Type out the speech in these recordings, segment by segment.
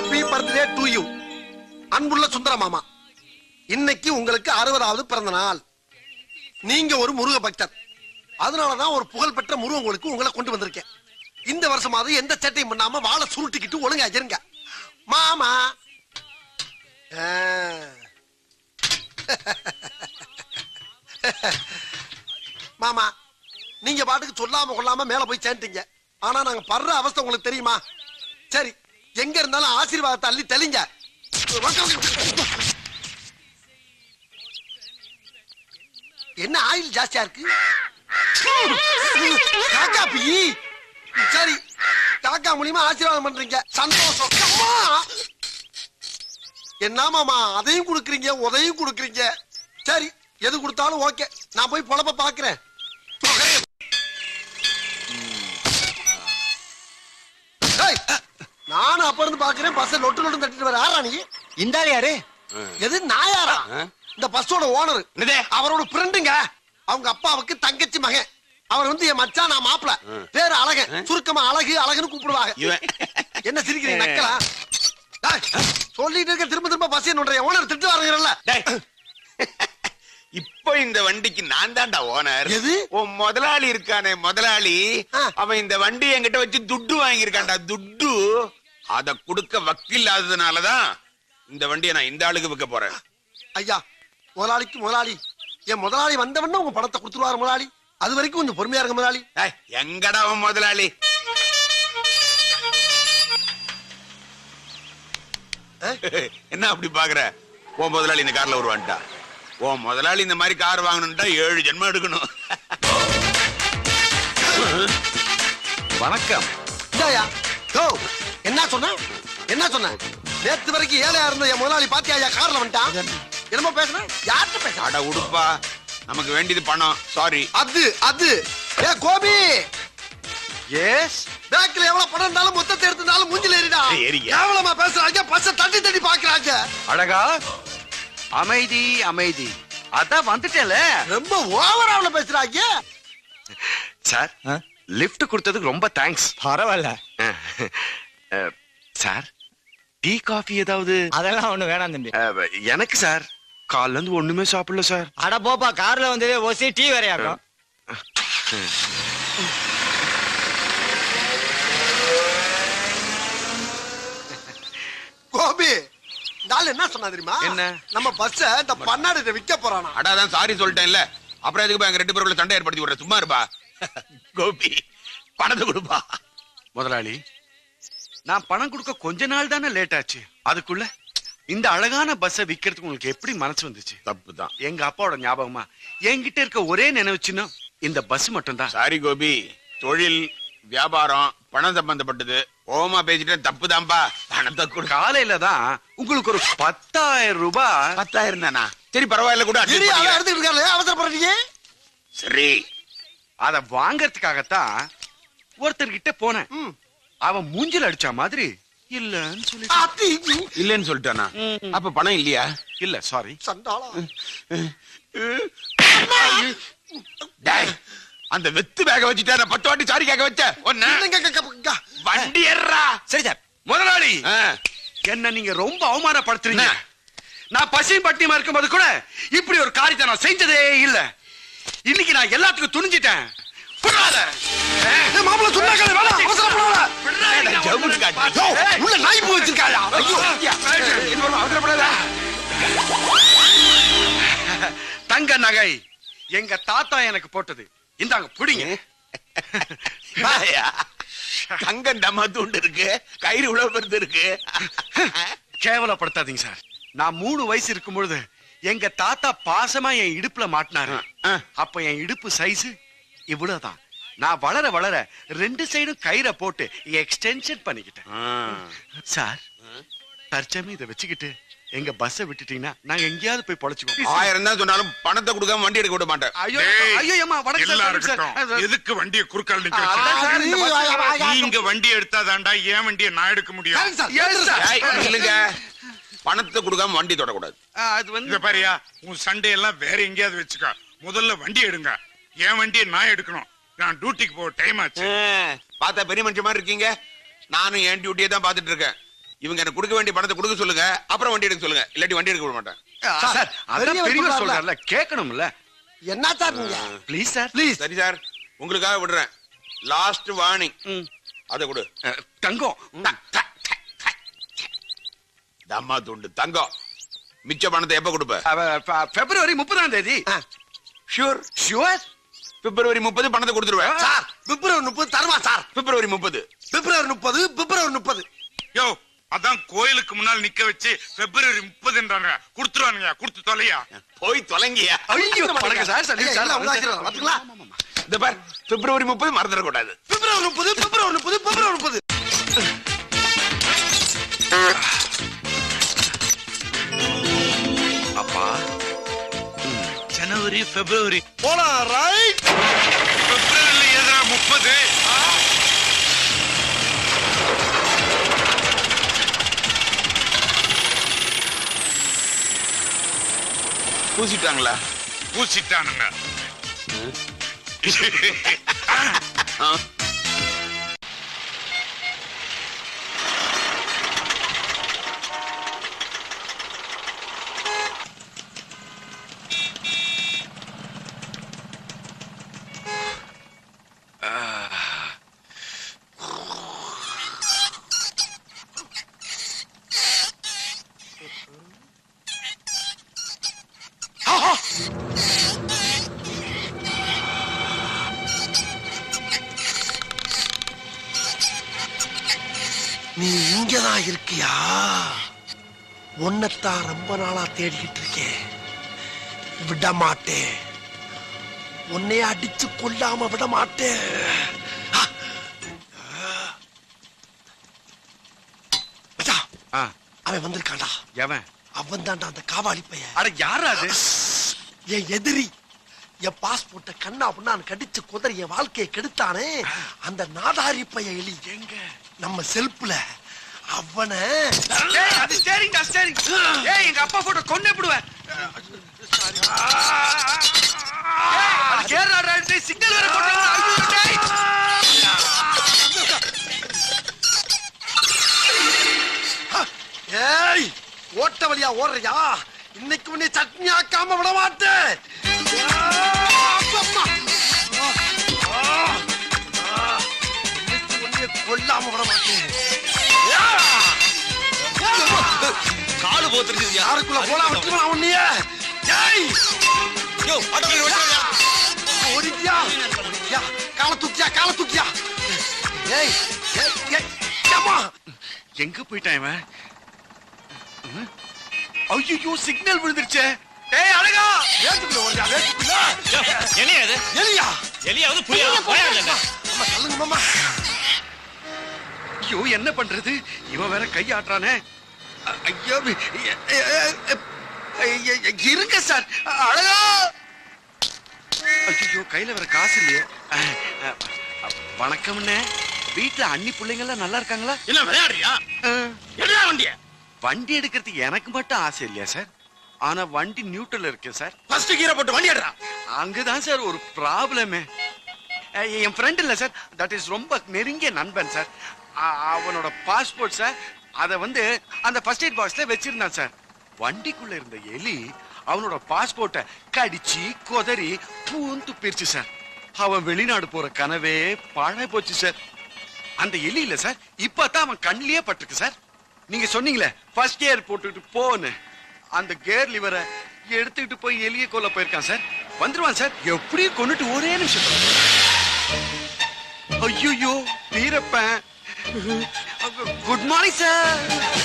Happy birthday to you அன்புள்ள சுந்தர மாமா இன்னைக்கு உங்களுக்கு அறுபதாவது பிறந்த நாள் நீங்க ஒரு முருக பக்தர் அதனாலதான் ஒரு புகழ்பெற்ற முருகன் கோயிலுக்கு உங்களை கொண்டு வந்திருக்கேன் இந்த வருஷமாவது எந்த சேட்டையும் பண்ணாம வாழை சுருட்டிக்கிட்டு ஒழுங்கா இருங்க மாமா ஆ. மாமா நீங்க பாட்டுக்கு சொல்லாம கொள்ளாம மேல போய் சேர்ந்தீங்க ஆனா நாங்க படுற அவஸ்தை உங்களுக்கு தெரியுமா சரி எங்க இருந்தாலும் ஆசீர்வாதத்தை அள்ளி தெளிங்க என்ன ஆயில் ஜாஸ்தியா இருக்கு காக்கா பீ சரி காக்கா மூலியமா ஆசீர்வாதம் பண்றீங்க சந்தோஷம் அம்மா! என்ன மாமா அதையும் கொடுக்குறீங்க உதையும் கொடுக்குறீங்க சரி எது கொடுத்தாலும் ஓகே நான் போய் பொழப்ப பாக்குறேன் ஏய், நானும் அப்ப இருந்து பாக்குறேன் பஸ் லொட்டு லொட்டு தட்டிட்டு வர யாரா நீ இந்த ஆள் யாரு எது நாயாரா இந்த பஸ்ஸோட ஓனர் என்னது? அவரோட ஃப்ரெண்டுங்க அவங்க அப்பாவுக்கு தங்கச்சி மகன் அவர் வந்து என் மச்சான் நான் மாப்பிள பேரு அழகன் சுருக்கமா அழகு அழகுன்னு கூப்பிடுவாங்க இவன் என்ன சிரிக்கிறீங்க நக்கலா டேய், சொல்லிட்டு இருக்க திரும்ப திரும்ப பஸ் என்னுடைய ஓனர் திட்டு வரீங்கல்ல டேய். இப்போ இந்த வண்டிக்கு நான் தான்டா ஓனர் எது? உன் முதலாளி இருக்கானே முதலாளி ஆ. அவன் இந்த வண்டி என்கிட்ட வச்சு துட்டு வாங்கியிருக்கான்டா துட்டு அத கொடுக்க வக்கில்லாததுனாலதான் இந்த வண்டியை நான் இந்த ஆளுக்கு விற்க போறேன் ஐயா முதலாளிக்கு முதலாளி என் முதலாளி வந்தவன உங்க பணத்தை கொடுத்துருவாரு முதலாளி அது வரைக்கும் கொஞ்சம் பொறுமையா இருங்க முதலாளி டேய், எங்கடா உன் முதலாளி என்ன அப்படி பாக்குற உன் முதலாளி இந்த கார்ல வருவான்டா உன் முதலாளி இந்த மாதிரி கார் வாங்கணும்டா ஏழு ஜென்மம் எடுக்கணும் வணக்கம் இந்தாயா யோ என்ன சொன்ன என்ன சொன்ன நேத்து வரைக்கும் ஏழையா இருந்த என் முதலாளி பாத்தியா ஐயா கார்ல வந்துட்டான் என்னமோ பேசுன யார்கிட்ட பேச அட உடுப்பா நமக்கு வேண்டியது பணம் சாரி அது அது ஏ கோபி எஸ் பேங்க்ல எவ்வளவு பணம் இருந்தாலும் மொத்தத்தை எடுத்திருந்தாலும் மூஞ்சில ஏறிடா ஏய், ஏறிங்க. எவ்வளவு பேசுறாங்க பஸ்ஸ தட்டி தட்டி பாக்குறாங்க அழகா அமைதி அமைதி அதான் வந்துட்டேல ரொம்ப ஓவராவுல பேசுறாங்க சார் லிஃப்ட் கொடுத்ததுக்கு ரொம்ப தேங்க்ஸ் பரவாயில்ல சார் டீ காஃபி ஏதாவது அதெல்லாம் ஒண்ணு வேணாம் தம்பி அஹ், எனக்கு சார் கால்ல இருந்து ஒண்ணுமே சாப்பிடல சார் அட போப்பா கார்ல வந்ததே ஒசி டீ வேறையாக்கும் கோபி நாள் என்ன சொன்னா தெரியுமா என்ன? நம்ம பஸ்ஸ இந்த பண்ணாடிட்ட விக்க போறானா அடாதான் சாரி சொல்லிட்டேன்ல அப்புறம் எதுக்கு எங்க ரெண்டு பேருக்குள்ள சண்டை ஏற்படுத்தி விடுற சும்மா இருப்பா கோபி பணத்தை கொடுப்பா முதலாளி நான் பணம் கொடுக்க கொஞ்ச நாள் தானே லேட் ஆச்சு அதுக்குள்ள இந்த அழகான பஸ்ஸை விக்கிறதுக்கு உங்களுக்கு எப்படி மனசு வந்துச்சு தப்பு தான் எங்க அப்பாவோட ஞாபகமா என்கிட்ட இருக்க ஒரே நினைவு சின்னம் இந்த பஸ் மட்டும்தான் சாரி கோபி தொழில் வியாபாரம் பணம் சம்பந்தப்பட்டது ஓமா பேசிட்டேன் தப்பு தான்பா பணத்தை கொடு காலையில தான் உங்களுக்கு ஒரு பத்தாயிரம் ரூபாய் பத்தாயிரம் தானா சரி பரவாயில்ல கூட adjust இரு அவன் பண்ணிக்கிறேன். எடுத்துட்டு இருக்காரு அவசரப்படுறீங்க சரி அத வாங்கறதுக்காகத்தான் ஒருத்தர்கிட்ட போனேன் ம். அவன் மூஞ்சில அடிச்ச மாதிரி இல்லன்னு சொல்லி அத்தி இல்லன்னு சொல்லிட்டானா அப்ப பணம் இல்லையா இல்ல சாரி சண்டாளா டேய், அந்த வெத்து பேக வச்சுட்டா நான் பத்து வாட்டி சாரி கேட்க வச்ச ஒன்னு இல்லைங்க, க- க- க- வண்டி ஏறா சரி சார் முதலாளி ஆ, என்ன நீங்க ரொம்ப அவமானப்படுத்துறீங்க என்ன? நான் பசி பட்டியமா இருக்கும்போது கூட இப்படி ஒரு காரியத்தை நான் செஞ்சதே இல்ல இன்னைக்கு நான் எல்லாத்துக்கும் துணிஞ்சிட்டேன் விடாத. ஏய், மாப்பிள்ளை சொன்னாங்க வேணாம் அவசரப்படாத விடாதீங்க, ஜவுளி காட்டு. யோ, உள்ள நாய் பூ வச்சிருக்காயா ஐயோ இது ஒரு அவசரப்படாத. தங்க நகை எங்க தாத்தா எனக்கு போட்டது இந்தாங்க புடிங்க ஆயா, தங்கம் டமா தூண்டு இருக்கு கயிறு இவ்வளவு பெருது இருக்கு கேவலப்படுத்தாதீங்க சார் நான் மூணு வயசு இருக்கும் பொழுது எங்க தாத்தா பாசமா என் இடுப்புல மாட்டினாரு ஆ. அப்ப என் இடுப்பு சைஸ் இவ்வளவுதான் நான் வளர வளர ரெண்டு சைடும் கயிறை போட்டு எக்ஸ்டென்ஷன் பண்ணிக்கிட்டேன் ஆ. சார் தற்சமயம் இதை வச்சுக்கிட்டு எங்க பஸ்ஸை விட்டுட்டீங்கன்னா நாங்க எங்கேயாவது போய் பொழைச்சுக்கோம் ஆயிரம் தான் சொன்னாலும் பணத்தை கொடுக்காம வண்டி எடுக்க விட மாட்டேன் ஐயோ டேய், ஐயோ அம்மா வணக்கம் சார், எல்லாம் வணக்கம் சார். இருக்கட்டும். அது- எதுக்கு வண்டியை குறுக்கால் நிக்க அதான் வச்சிருக்க? சார், இந்த பஸ் நீங்க வண்டி எடுத்தாதான்டா ஏன் வண்டியை நான் எடுக்க முடியும் சரிங்க சார், Yes, சரிங்க சார். sir. ஏய், இல்லைங்க பணத்தை கொடுக்காம வண்டி தொடக்கூடாது ஆ, அது இத வந்து பாரியா உன் சண்டையெல்லாம் வேற எங்கேயாவது வச்சுக்க முதல்ல வண்டி எடுங்க என் வண்டியை நான் எடுக்கணும் நான் டியூட்டிக்கு போக டைம் ஆச்சு ஆ, பார்த்தா பெரிய மனுஷன் மாதிரி இருக்கீங்க நானும் என் டியூட்டியை தான் பார்த்துட்டு இருக்கேன் இவங்க எனக்கு கொடுக்க வேண்டிய பணத்தை கொடுக்க சொல்லுங்க அப்புறம் வண்டி எடுக்க சொல்லுங்க இல்லாட்டி வண்டி எடுக்க விட மாட்டேன் சார், சார் அதான் பெரியவர் பெரியவர் சொல்றாருல. சொல்றாருல கேட்கணும்ல என்ன சார் நீங்க ப்ளீஸ் சார் ப்ளீஸ் சரி சார் உங்களுக்காக விடுறேன் லாஸ்ட் வார்னிங் ம். அதை கொடு அஹ், தங்கம் ம். தம்மா துண்டு தங்கம் மிச்ச பணத்தை எப்ப கொடுப்ப அவ, ப- பிப்ரவரி முப்பதாம் தேதி ஷூர் ஷுவர் பிப்ரவரி முப்பது பணத்தை கொடுத்துருவேன் சார் பிப்ரவரி முப்பது தருமா சார் பிப்ரவரி முப்பது பிப்ரவரி முப்பது பிப்ரவரி முப்பது யோ அதான் கோயிலுக்கு முன்னால் நிக்க வச்சு பிப்ரவரி முப்பதுன்றாங்க கொடுத்துருவானுங்க கொடுத்து தொலையா போய் தொலைங்கியா ஐயோ வணக்கம் சார் சரி ஐயா, சார் எல்லாம் உண்டாக்கிடுறோம், பாத்தீங்களா? இந்த பார் பிப்ரவரி முப்பது மறந்துடக்கூடாது பிப்ரவரி முப்பது பிப்ரவரி முப்பது பிப்ரவரி முப்பது அப்பா ஜனவரி பிப்ரவரி போலாம் ரைட் பிப்ரவரியில எதிரா முப்பது பூசிட்டாங்களா பூசிட்டானுங்க ஆ. நீ இங்கதான் இருக்கியா உன்னைத்தான் ரொம்ப நாளா தேடிக்கிட்டு இருக்கேன் விட மாட்டேன் உன்னைய அடிச்சு கொல்லாம விட மாட்டேன் ஆ. மச்சான், ஆ அவன் வந்திருக்கான்டா எவன் அவன் தான்டா அந்த காவாளி பையன் அட யாரா அது என் எதிரி என் பாஸ்போர்ட்ட கண்ணா அப்படின்னு கடிச்சு குதறி என் வாழ்க்கையை கெடுத்தானே அந்த நாதாரி பையன் எலி எங்க நம்ம செல்ஃப்ல அவனை ஏய் அது ஸ்டேரிங் டா ஸ்டேரிங் ஏய் எங்க அப்பா போட்டோ கொன்னே போடுவேன் கேரளா ராஜ் சிக்னல் வேற போட்டாங்க ஐயோ டேய் ஏய் ஓட்ட வழியா ஓடுறியா இன்னைக்கு உன்னை சட்னி ஆக்காம விட மாட்டேன் ஆ, அம்மா. ஆ, ஆ, இன்னைக்கு உன்னை கொல்லாம விட மாட்டேன் ஆ. காலு போத்துருச்சு யாருக்குள்ள போனா விட்டுருவா உன்னைய ஏய் ஓடிட்டியா ஓடிட்டியா கால தூக்கியா கால தூக்கியா ஏய் ஏய் ஏய் அம்மா எங்க போயிட்டான் இவன் ஐயோ சிக்னல் விழுந்துருச்சே ஏய் அழகா வேட்டுக்குள்ள ஓடியா வேட்டுக்குள்ள என்ன அது எலியா எலியாவது புரியா போயாடுங்க அம்மா சொல்லுங்க மாமா ஐயோ என்ன பண்றது இவன் வேற கை ஆட்டுறானே அ- ஐயோ எ- எ- எ- எ- எ- இருங்க சார் அ- அழகா ஐயோ கையில வேற காசு இல்லையே அ, அ, அ, வணக்கம்ண்ணே வீட்டுல அண்ணி பிள்ளைங்க எல்லாம் நல்லா இருக்காங்களா என்ன விளையாடுறியா அ, எடுறா வண்டிய வண்டி எடுக்கிறதுக்கு எனக்கு மட்டும் ஆசை இல்லையா சார் ஆனா வண்டி நியூட்ரல் இருக்கு சார் ஃபர்ஸ்ட் கீரை போட்டு வண்டி எடுறா அங்கதான் சார் ஒரு ப்ராப்ளமே என் ஃப்ரெண்ட் இல்ல சார் தட் இஸ் ரொம்ப நெருங்கிய நண்பன் சார் அ- அவனோட பாஸ்போர்ட் சார் அத வந்து அந்த ஃபர்ஸ்ட் எய்ட் பாக்ஸ்ல வச்சிருந்தான் சார் வண்டிக்குள்ள இருந்த எலி அவனோட பாஸ்போர்ட்டை கடிச்சு கொதறி பூந்து பிரிச்சு சார் அவன் வெளிநாடு போற கனவே பாழாய் போச்சு சார் அந்த எலி இல்ல சார் இப்பதான் அவன் கண்ணிலேயே பட்டிருக்கு சார் நீங்க சொன்னீங்களே ஃபர்ஸ்ட் கியர் போட்டுட்டு போன்னு அந்த கேர் லிவரை எடுத்துக்கிட்டு போய் எலிய கொல்ல போயிருக்கான் சார் வந்துருவான் சார் எப்படியும் கொண்டுட்டு ஒரே நிமிஷம் ஐயோ Veerappan good morning sir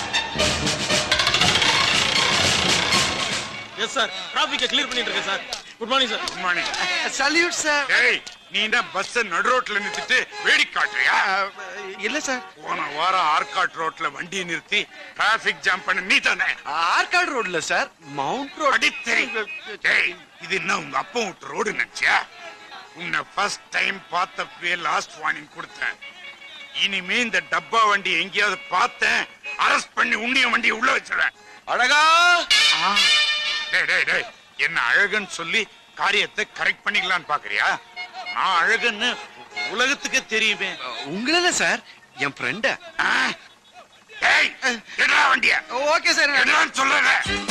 yes sir டிராபிக்க கிளியர் பண்ணிட்டு இருக்கேன் sir good morning sir good morning salute sir டேய் நீ என்ன பஸ் நடு ரோட்ல நிறுத்திட்டு வேடிக்கை காட்டுறியா இல்ல சார் போன வாரம் ஆர்காட் ரோட்ல வண்டியை நிறுத்தி டிராபிக் ஜாம் பண்ண நீ தானே ஆர்காட் ரோட்ல சார் மவுண்ட் ரோட் அடித்தறி டேய் இது என்ன உங்க அப்பா விட்டு ரோடு நினைச்சியா உன்னை ஃபர்ஸ்ட் டைம் பார்த்தப்பவே லாஸ்ட் வார்னிங் கொடுத்தேன் இனிமே இந்த டப்பா வண்டி எங்கேயாவது பார்த்தேன் அரெஸ்ட் பண்ணி உன்னிய வண்டியை உள்ள வச்சிருவேன் அழகா டேய் டேய் டேய் என்ன அழகுன்னு சொல்லி காரியத்தை கரெக்ட் பண்ணிக்கலாம்னு பாக்குறியா நான் அழகுன்னு உலகத்துக்கே தெரியுமே உங்கள சார் என் ஃப்ரெண்ட ஆ? ஏய் எடுறா வண்டிய ஓகே சார் எடுறான்னு சொல்றேன்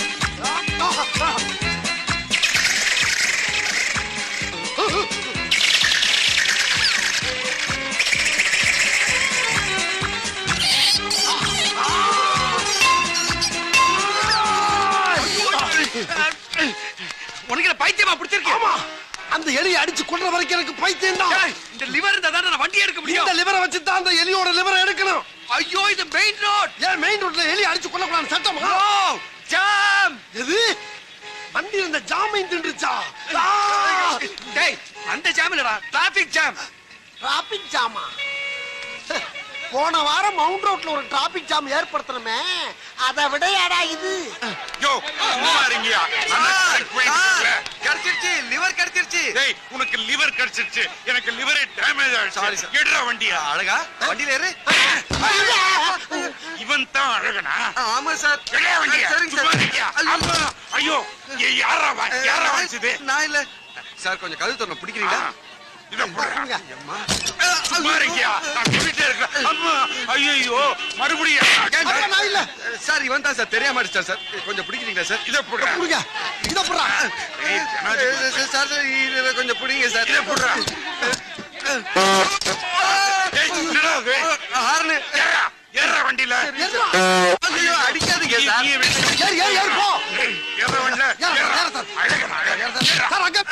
உனக்கு என்ன பைத்தியமா பிடிச்சிருக்கு ஆமா அந்த எலியை அடிச்சு கொல்ற வரைக்கும் எனக்கு பைத்தியம் தான் ஏய், இந்த லிவர் இருந்தா தான் நான் வண்டி எடுக்க இந்த முடியும் லிவரை வச்சு தான் அந்த எலியோட லிவரை எடுக்கணும் ஐயோ இது மெயின் ரோட் ஏன் மெயின் ரோட்ல எலி அடிச்சு கொல்லக்கூடாது சட்டமா ஓ ஜாம் எது வண்டி இருந்த ஜாமைன் தின்றுச்சா டேய் அந்த ஜாம் இல்லடா டிராபிக் ஜாம் டிராபிக் ஜாமா போன வாரம் மவுண்ட் ரோட்ல ஒரு டிராபிக் ஜாம் ஏற்படுத்தணுமே அதை விடையாடா இது யோ சும்மா இருங்கயா நல்லா correct பண்ணிட்டு இருக்கல. கிடைச்சிருச்சு லிவர் கிடைச்சிருச்சு டேய் உனக்கு லிவர் கிடைச்சிருச்சு எனக்கு லிவரே டேமேஜ் ஆயிடுச்சு Sorry, sir. எடுறா வண்டியா அழகா வண்டியில ஏறு இவன் தான் அழகனா ஆமா சார் எடுறா வண்டியா சரிங்க சும்மா சார் இருங்கயா. அம்மா, ஐயோ ஏய், யாரா வா- யாரா வச்சது நான் இல்ல சார் கொஞ்சம் கழுத்து தொண்ண பிடிக்கிறீங்களா இத போடுறா அம்மா சும்மா இருக்கியா நான் சொல்லிட்டே இருக்கேன் அம்மா ஐயோ மறுபடியும் அப்ப நான் இல்ல சார் இவன் தான் சார் தெரியாம அடிச்சார் சார் கொஞ்சம் பிடிக்கிறீங்களா சார் இத போடுறா புடிங்க இத புடுறா ஏய், ஜனாதிபதி. சார் சார் இதை கொஞ்சம் பிடிங்க சார் இத போடுறா ஏய், என்னடா இது? ஹார்னு ஏறா, ஏறா வண்டியில ஏறுடா. ஐயோ அடிக்காதீங்க நீ- சார் நீ வெளில- ஏறு ஏறு ஏறு போ ஏய், ஏறா வண்டியில ஏறு, ஏறா. ஏறு சார். அழகனா, அழகனா. ஏறா. சார் அங்க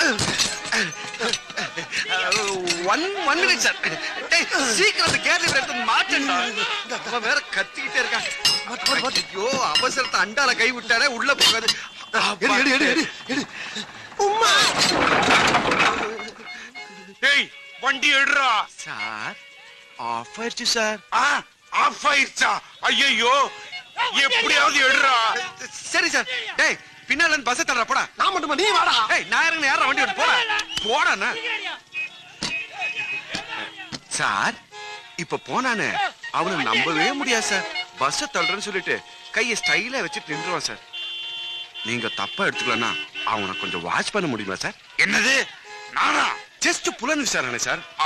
ஒன் ஒன் மினிட் சார் டேய் சீக்கிரம் அந்த கேர் லிவர் எடுத்து மாட்டேன்டா அவன் வேற கத்திக்கிட்டே இருக்கான் ஐயோ அவசரத்தை அண்டால கை விட்டாரே உள்ள போகாது எடு எடு எடு எடு எடு உம்மா ஏய் வண்டி எடுறா சார் ஆஃப் ஆயிடுச்சு சார் ஆ ஆஃப் ஆயிடுச்சா ஐயோ எப்படியாவது எடுறா சரி சார் டேய் பின்னால இருந்து பஸ் தர போடா நான் மட்டுமா நீ வாடா ஏய் நான் இறங்க யாரா வண்டி ஓட்டு போடா போடாண்ணா சார் இப்ப போனானே அவனை நம்பவே முடியாது சார் பஸ் தள்ளுறேன்னு சொல்லிட்டு கையை ஸ்டைலா வச்சுட்டு நின்றுவான் சார் நீங்க தப்பா எடுத்துக்கலன்னா அவனை கொஞ்சம் வாட்ச் பண்ண முடியுமா சார் என்னது நானா ஜஸ்ட் புலன் விசாரணை சார் ஆ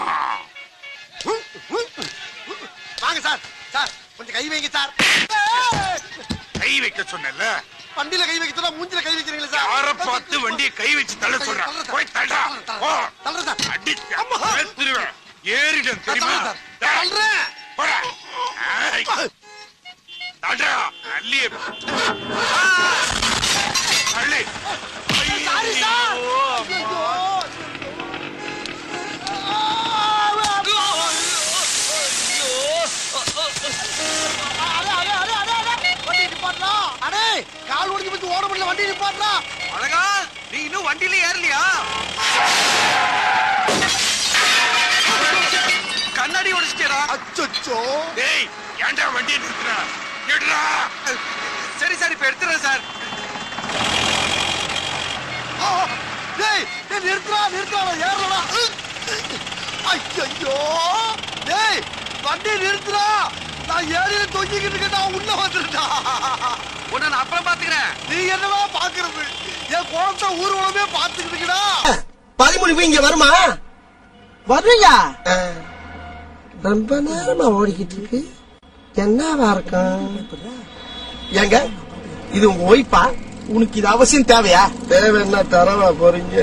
வாங்க சார் சார் கொஞ்சம் கை வைங்க சார் கை வைக்க சொன்னல வண்டியில கை வைக்க சொன்னா மூஞ்சில கை வைக்கிறீங்களா சார் யார பார்த்து வண்டியை கை வச்சு தள்ள சொல்ற போய் தள்ளா போ தள்ளுறேன் சார் அடி அம்மா. ஏத்துருவேன் ஏறிடும் தெரியுமா தள்ளுறேன் சார் டேய், தள்ளுறேன் போடா. ஏய். தள்ளுடா, தள்ளி. தள்ளி. சாரி சார் ஐயோ, அம்மா. வண்டி நிப்பாட்றா அடே கால் ஒடிஞ்சு போச்சு ஓட முடியல வண்டி நிப்பாட்றா அழகா நீ இன்னும் வண்டியில ஏறலையா கண்ணாடி உடைச்சிட்டா அச்சோ டேய், ஏன்டா வண்டியை நிறுத்துற? எடுடா. சரி சார் இப்ப எடுத்துறேன் சார் டேய் டேய் நிறுத்துறா நிறுத்துறா நான் ஏறலடா ஐயோ டேய் வண்டி நிறுத்துறா நான் ஏறில தொங்கிக்கிட்டு இருக்கேன் நான் உள்ள வந்துருடா உன்னை நான் அப்புறம் பாத்துக்கிறேன் நீ என்னடா பாக்குறது என் குழந்தை ஊர்வலமே பாத்துக்கிட்டு இருக்கடா பதிமொழி இங்க வருமா வருவீங்க ரொம்ப நேரமா ஓடிக்கிட்டு இருக்கு என்னவா இருக்கும் ஏங்க இது உங்க ஒய்ஃபா உனக்கு இது அவசியம் தேவையா தேவை என்ன தரவா போறீங்க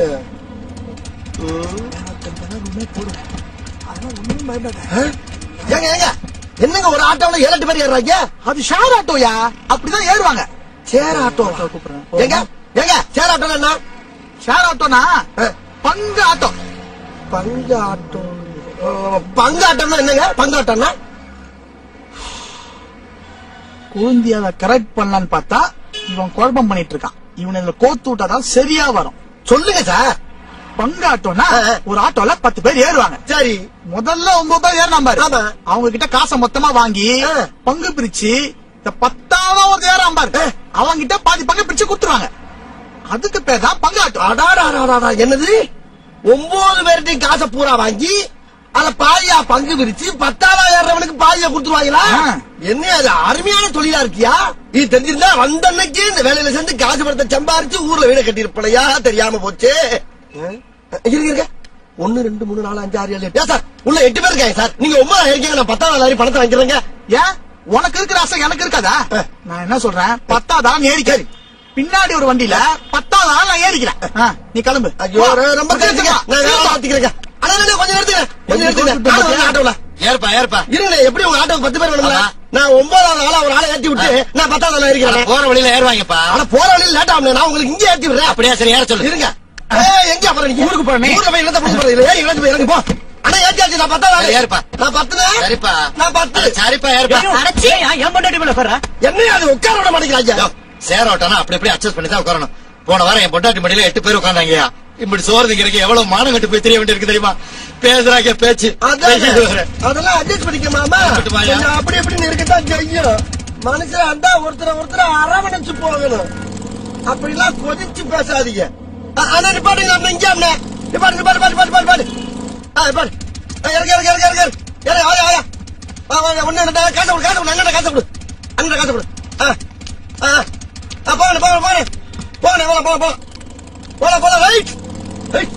ஏங்க ஏங்க என்னங்க ஒரு ஆட்டோல ஏழு எட்டு பேர் ஏறுறாங்க அது ஷேர் ஆட்டோயா அப்படிதான் ஏறுவாங்க ஷேர் ஆட்டோ ஏங்க ஏங்க ஷேர் ஆட்டோ என்ன ஷேர் ஆட்டோனா பங்கு ஆட்டோ பங்கு ஆட்டோ பங்கு ஆட்டோம்னா என்னங்க பங்கு ஆட்டோம்னா குழந்தையால கரெக்ட் பண்ணலான்னு பார்த்தா இவன் குழப்பம் பண்ணிட்டு இருக்கான் இவன் இதுல கோத்து விட்டாதான் சரியா வரும் சொல்லுங்க சார் பங்கு ஆட்டோனா ஆ, ஆ. ஒரு ஆட்டோல பத்து பேர் ஏறுவாங்க சரி முதல்ல ஒன்பது பேர் ஏறினா பாரு ஆமா. அவங்க கிட்ட காசை மொத்தமா வாங்கி ஆ. பங்கு பிரிச்சு இந்த பத்தாவது ஒரு ஏறாம பாரு ஆ. அவங்க கிட்ட பாதி பங்கு பிரிச்சு கொடுத்துருவாங்க அதுக்கு பேர் தான் பங்கு ஆட்டோ அடாடாடாடா என்னது ஒன்பது பேர்கிட்டையும் காசை பூரா வாங்கி அத பாதியா பங்கு பிரிச்சு பத்தாவா ஏறவனுக்கு பாதியா கொடுத்துருவாங்களா ஆ. என்ன அது அருமையான தொழிலா இருக்கியா இது தெரிஞ்சிருந்தா வந்த அன்னைக்கு இந்த வேலையில சேர்ந்து காசு படத்தை சம்பாரிச்சு ஊர்ல வீட கட்டியிருப்பலையா தெரியாம போச்சு ஆ? இருங்க இருங்க ஒன்னு ரெண்டு மூணு நாலு அஞ்சு ஆறு ஏழு எட்டு ஏன் சார் உள்ள எட்டு பேர் இருக்காங்க சார் நீங்க ஒன்பதா இருக்கீங்க நான் பத்தாவது நாள் பணத்தை வாங்கிக்கிறேங்க ஏன் உனக்கு இருக்கிற ஆசை எனக்கு இருக்காதா நான் என்ன சொல்றேன் பத்தாதான் ஏறிக்காரு பின்னாடி ஒரு வண்டியில பத்தாதான் நான் ஏறிக்கிறேன் ஆ, நீ கிளம்பு ஐயோ ரொம்ப கேட்டுங்க நான் வேலை மாத்திக்கிறேங்க அண்ணா அண்ணா, கொஞ்சம் நிறுத்துங்க கொஞ்சம் நிறுத்துங்க நானும் வரேன் ஆட்டோல ஏற்பா ஏற்பா இருங்க எப்படி உங்க ஆட்டோக்கு பத்து பேர் வேணும்ல ஆமா. நான் ஒன்பதாவது ஆளா ஒரு ஆளை ஏத்தி விட்டு நான் பத்தாவது ஆளா இருக்கிறேன் போற வழியில ஏறுவாங்கப்பா ஆனா போற வழியில் லேட் ஆகும் நான் உங்களுக்கு இங்கே ஏத்தி விடுறேன் அப்படியா சரி ஏற சொல்லு இருங்க ஏய், எங்க அப்புறம் நீங்க ஊருக்கு போறேனே. ஊர்ல போய் என்னத்த புடிச்சு போறது இல்ல ஏய் இறங்கி போய் இறங்கி போ அண்ணா ஏத்தியாச்சு நான் பத்தாவது ஆளு சரி, ஏறுப்பா. நான் பத்துனே சரிப்பா நான் பத்து அட, சரிப்பா ஏற்பா அடைச்சி என் பொண்டாட்டி மேல போற என்ன அது உட்கார விட மாட்டேங்கிறாங்க சேர ஓட்டானா அப்படி அப்படி அட்ஜஸ்ட் பண்ணி தான் உட்காரணும் போன வாரம் என் பொண்டாட்டி மடியில எட்டு பேர் உட்கார்ந்தாங்கய்யா இப்படி சோறு திங்கிறதுக்கு எவ்வளவு மானம் கட்டு போய் தெரிய வேண்டியிருக்கு தெரியுமா பேசுறாங்க பேச்சு பேசிட்டு வரேன். அதெல்லாம் அட்ஜஸ்ட் பண்ணிக்க மாமா இருக்கட்டுமாய்யா? கொஞ்சம் அப்படி இப்படி இருக்கத்தான் செய்யும் மனுஷன் அண்டா ஒருத்தர ஒருத்தர அரவணைச்சு போகணும் அப்படிலாம் கொதிச்சு பேசாதீங்க அ- அண்ணா நிப்பாட்டுங்க அண்ணா இங்க அண்ணா நிப்பாட்டு நிப்பாட்டு பாட்டு பாட்டு பாட்டு பாட்டு ஆ நிப்பாட்டு ஆ, இறக்கு இறக்கு இறக்கு இறக்கு இறக்கு ஆயா ஆயா வா வா ஒண்ணு ரெண்டு காசு கொடு காசு கொடு அண்ணன் காசு கொடு அண்ணன் காசு கொடு ஆ ஆ ஆ போங்க போங்க போங்க போங்க போங்க போங்க போங்க போல போல ரைட் ரைட்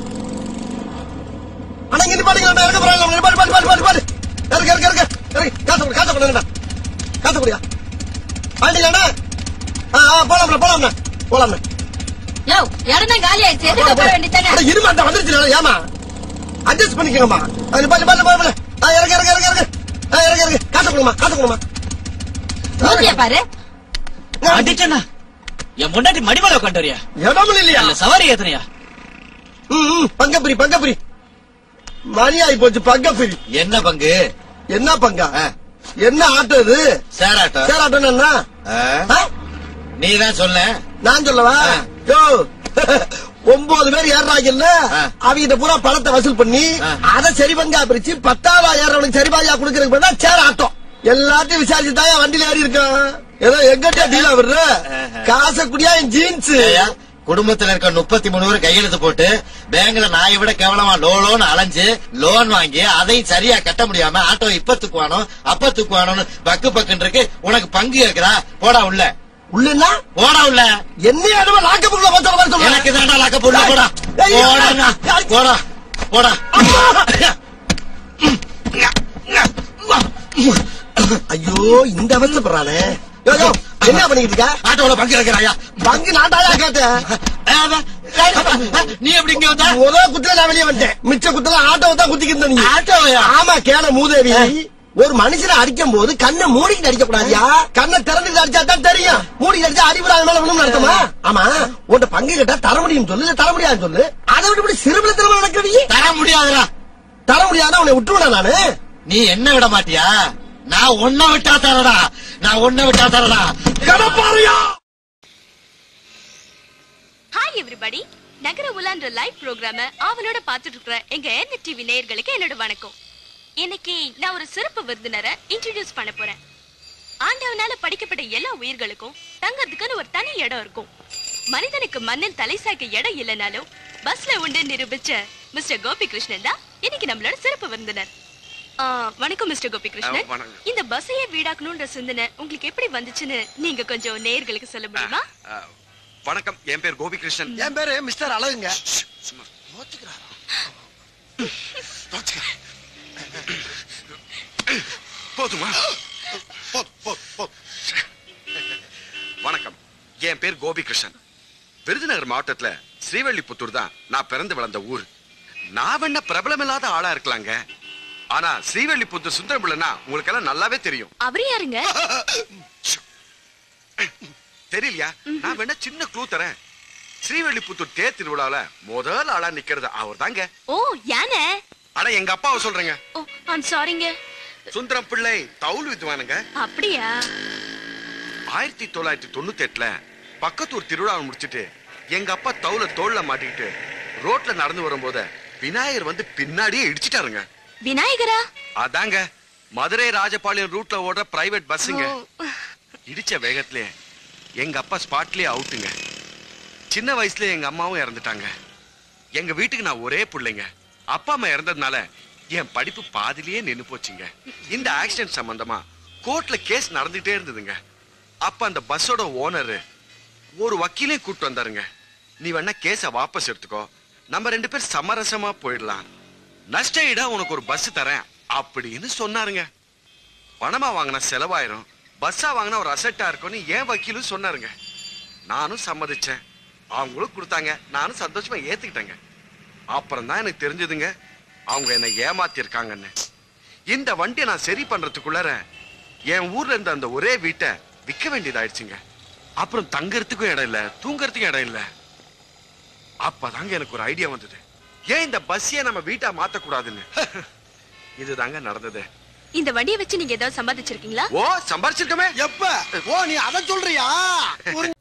அண்ணா இங்க நிப்பாட்டுங்க அண்ணா இறக்க போறாங்க நிப்பாட்டு பாட்டு பாட்டு பாட்டு பாட்டு இறக்கு இறக்கு இறக்கு இறக்கு காசு கொடு காசு கொடு அண்ணா காசு கொடுயா பாண்டிங்களா ஆ ஆ போலாம்ண்ணா போலாம்ண்ணா போலாம்ண்ணா யோ இடம் தான் காலி ஆயிடுச்சு எதுக்கு போக வேண்டியதானே அட, இருமா அந்த வந்துருச்சு ஏமா அட்ஜஸ்ட் பண்ணிக்கங்கம்மா அது பாட்டு பாட்டு பாட்டு ஆ இறக்கு இறக்கு இறக்கு இறக்கு ஆ இறக்கு இறக்கு காசு கொடுமா காசு கொடுமா ஊத்திய பாரு அடிச்சனா என் முன்னாடி மடிமலை உட்காந்து வரியா இடமும் இல்லையா இல்ல சவாரி ஏத்தனையா ம், ம், பங்கப்பிரி பங்கப்பிரி மணி ஆகி போச்சு பங்கப்பிரி என்ன பங்கு என்ன பங்கா ஆ. என்ன ஆட்டோ இது சேராட்டம் சேர் ஆட்டோ என்ன ஆ? நீ தான் சொல்ல நான் சொல்லவா ஆ. யோ ஒன்பது பேர் ஏறாங்கல்ல ஆ. அவங்க பூரா பணத்தை வசூல் பண்ணி ஆ. அதை சரி பங்கா பிரிச்சு பத்தாவது ஏறவனுக்கு சரி பாதியா கொடுக்கறதுக்கு பதிலா சேர் ஆட்டோ எல்லாத்தையும் விசாரிச்சு தான் வண்டியில ஏறி இருக்கான் ஏதோ எங்கிட்ட டீலா விடுற ஆஹா. காசை குடியா என் ஜீன்ஸ் ஏய்யா, குடும்பத்துல இருக்க முப்பத்தி மூணு பேர் கையெழுத்து போட்டு பேங்க்ல நாயை விட கேவலமா லோ லோன் அலைஞ்சு லோன் வாங்கி அதையும் சரியா கட்ட முடியாம ஆட்டோ இப்ப தூக்குவானோ அப்ப தூக்குவானோன்னு பக்கு பக்குன்னு இருக்கு உனக்கு பங்கு இருக்குதா போடா உள்ள உள்ளன்னா போடா உள்ள என்ன அதுவா லாக்கப்புக்குள்ள போட்ட மாதிரி சொல்ற எனக்கு தாண்டா லாக்க போடா போடா ஏய், போடா போடா போடா ஐயோ இந்த அவசப்படுறானே யோ, யோ, என்ன பண்ணிக்கிட்டு இருக்க ஆட்டோல பங்கு இருக்கிறாயா பங்கு நாட்டாயா கேட்டேன் நீ எப்படி இங்க வந்தா முதல் குத்துல நான் வெளியே வந்துட்டேன் மிச்ச குத்துல ஆட்டோவை தான் குத்திக்கிட்டு நீ ஆட்டோவையா? ஆமா கேன மூதேவி ஒரு மனுஷனை அடிக்கும் போது கண்ணை மூடிக்கிட்டு அடிக்க கூடாதியா கண்ணை திறந்துட்டு அடிச்சா தான் தெரியும் மூடிக்கிட்டு அடிச்சா அடிபடாத மேல விழுந்து நடத்துமா ஆமா உன்கிட்ட பங்கு கேட்டா தர முடியும் சொல்லு இல்ல தர முடியாது சொல்லு அதை விட்டு இப்படி சிறுபிளத்தனமா நடக்கிறீ தர முடியாதுடா தர முடியாதா உன்னை விட்டுருவேனா நானு நீ என்ன விட மாட்டியா நான் உன்னை விட்டா தரடா நான் உன்னை விட்டா தரடா கடப்பாறையா ஹாய் எவ்ரிபடி நகர உலான்ற லைவ் ப்ரோக்ராம ஆவலோட பார்த்துட்டு இருக்கிற எங்க ஏர்நெட் டிவி நேயர்களுக்கு என்னோட வணக்கம் இன்னைக்கு நான் ஒரு சிறப்பு விருந்தினரை இன்ட்ரடியூஸ் பண்ண போறேன் ஆண்டவனால படிக்கப்பட்ட எல்லா உயிர்களுக்கும் தங்கறதுக்குன்னு ஒரு தனி இடம் இருக்கும் மனிதனுக்கு மண்ணில் தலை சாய்க்க இடம் இல்லைனாலும் பஸ்ல உண்டு நிரூபிச்ச மிஸ்டர் கோபி கிருஷ்ணன் தான் இன்னைக்கு நம்மளோட சிறப்பு விருந்தினர் ஆ, வணக்கம் மிஸ்டர் கோபி கிருஷ்ணன் ஆ, வணக்கம். இந்த பஸ்ஸையே வீடாக்கணும்ன்ற சிந்தனை உங்களுக்கு எப்படி வந்துச்சுன்னு நீங்க கொஞ்சம் நேயர்களுக்கு சொல்ல முடியுமா ஆ, வணக்கம் என் பேர் கோபிகிருஷ்ணன் என் பேரு மிஸ்டர் அழகுங்க சும்மா. போதுமா வணக்கம் என் பேர் கோபிகிருஷ்ணன் விருதுநகர் மாவட்டத்துல ஸ்ரீவல்லிபுத்தூர் தான் நான் பிறந்து வளர்ந்த ஊர் நான் வேணா பிரபலமில்லாத ஆளா இருக்கலாங்க ஆனா ஸ்ரீவல்லிபுத்தூர் சுந்தரம் பிள்ளைனா உங்களுக்கு எல்லாம் நல்லாவே தெரியும் அவரு யாருங்க தெரியலையா நான் வேணா சின்ன க்ளூ தரேன் ஸ்ரீவல்லிபுத்தூர் தேர் திருவிழால முதல் ஆளா நிக்கிறது அவர் தாங்க ஓ யானை ஆனா எங்க அப்பாவை சொல்றேங்க ஓ ஐம் சாரிங்க சுந்தரம் பிள்ளை தவுல் வித்துவானுங்க அப்படியா ஆயிரத்தி தொள்ளாயிரத்தி தொண்ணூத்தி எட்டுல பக்கத்தூர் திருவிழாவை முடிச்சிட்டு எங்க அப்பா தவுல தோல்ல மாட்டிக்கிட்டு ரோட்ல நடந்து வரும்போது விநாயகர் வந்து பின்னாடியே இடிச்சிட்டாருங்க விநாயகரா அதாங்க மதுரை ராஜபாளையம் ரூட்ல ஓடுற பிரைவேட் பஸ்ஸுங்க ஓ, இடிச்ச வேகத்திலே எங்க அப்பா ஸ்பாட்லயே அவுட்டுங்க சின்ன வயசுல எங்க அம்மாவும் இறந்துட்டாங்க எங்க வீட்டுக்கு நான் ஒரே பிள்ளைங்க அப்பா அம்மா இறந்ததுனால என் படிப்பு பாதியிலேயே நின்னு போச்சுங்க இந்த ஆக்சிடென்ட் சம்பந்தமா கோர்ட்ல கேஸ் நடந்துட்டே இருந்ததுங்க அப்ப அந்த பஸ்ஸோட ஓனர் ஒரு வக்கீலையும் கூப்பிட்டு வந்தாருங்க நீ வேணா கேஸ வாபஸ் எடுத்துக்கோ நம்ம ரெண்டு பேர் சமரசமா போயிடலாம் நஷ்ட ஈடா உனக்கு ஒரு பஸ் தரேன் அப்படின்னு சொன்னாருங்க பணமா வாங்கின செலவாயிரும் பஸ்ஸா வாங்கினா ஒரு அசட்டா இருக்கும்னு ஏன் வக்கீலும் சொன்னாருங்க நானும் சம்மதிச்சேன் அவங்களும் கொடுத்தாங்க நானும் சந்தோஷமா ஏத்துக்கிட்டேங்க அப்புறம் தான் எனக்கு தெரிஞ்சதுங்க அவங்க என்னை ஏமாத்தி இருக்காங்கன்னு இந்த வண்டியை நான் சரி பண்றதுக்குள்ளார என் ஊர்ல இருந்த அந்த ஒரே வீட்டை விற்க வேண்டியதாயிடுச்சுங்க அப்புறம் தங்கறதுக்கும் இடம் இல்ல தூங்கறதுக்கும் இடம் இல்ல அப்பதாங்க எனக்கு ஒரு ஐடியா வந்தது ஏன் இந்த பஸ்ஸையே நம்ம வீட்டா மாத்த கூடாதுன்னு இதுதாங்க நடந்தது இந்த வண்டியை வச்சு நீங்க ஏதாவது சம்பாதிச்சிருக்கீங்களா ஓ சம்பாரிச்சிருக்கமே எப்ப ஓ நீ அதை சொல்றியா